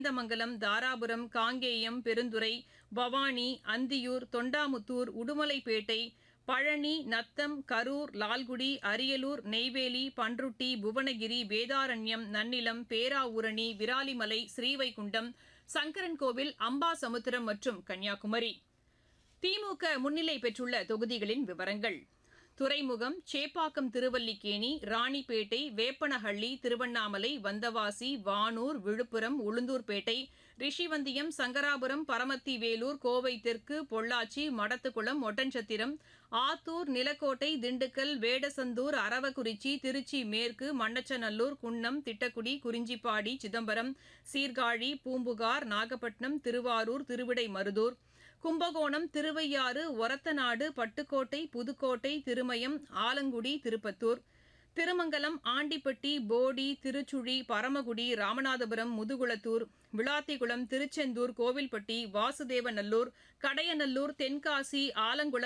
சேந்தமங்கலம் தாராபுரம் காங்கேயம் பெருந்துறை பவானி அந்தியூர் தொண்டாமுத்தூர் உடுமலைப்பேட்டை பழனி நத்தம் கரூர் லால்குடி அரியலூர் நெய்வேலி பன்ருட்டி புவனகிரி வேதாரண்யம் நன்னிலம் பேராவூரணி விராலிமலை ஸ்ரீவைகுண்டம் சங்கரன்கோவில் அம்பாசமுத்திரம் மற்றும் கன்னியாகுமரி திமுக முன்னிலை பெற்றுள்ள தொகுதிகளின் விவரங்கள் துறைமுகம் சேப்பாக்கம் திருவல்லிக்கேணி ராணிப்பேட்டை வேப்பனஹள்ளி திருவண்ணாமலை வந்தவாசி வானூர் விழுப்புரம் உளுந்தூர்பேட்டை ரிஷிவந்தியம் சங்கராபுரம் பரமத்தி வேலூர் கோவை தெற்கு பொள்ளாச்சி மடத்துக்குளம் ஒட்டன்சத்திரம் ஆத்தூர் நிலக்கோட்டை திண்டுக்கல் வேடசந்தூர் அரவக்குறிச்சி திருச்சி மேற்கு மண்ணச்சநல்லூர் குன்னம் திட்டக்குடி குறிஞ்சிப்பாடி சிதம்பரம் சீர்காழி பூம்புகார் நாகப்பட்டினம் திருவாரூர் திருவிடைமருதூர் கும்பகோணம் திருவையாறு ஒரத்தநாடு பட்டுக்கோட்டை புதுக்கோட்டை திருமயம் ஆலங்குடி திருப்பத்தூர் திருமங்கலம் ஆண்டிப்பட்டி போடி திருச்சுழி பரமக்குடி ராமநாதபுரம் முதுகுளத்தூர் விளாத்திக்குளம் திருச்செந்தூர் கோவில்பட்டி வாசுதேவநல்லூர் கடையநல்லூர் தென்காசி ஆலங்குளம்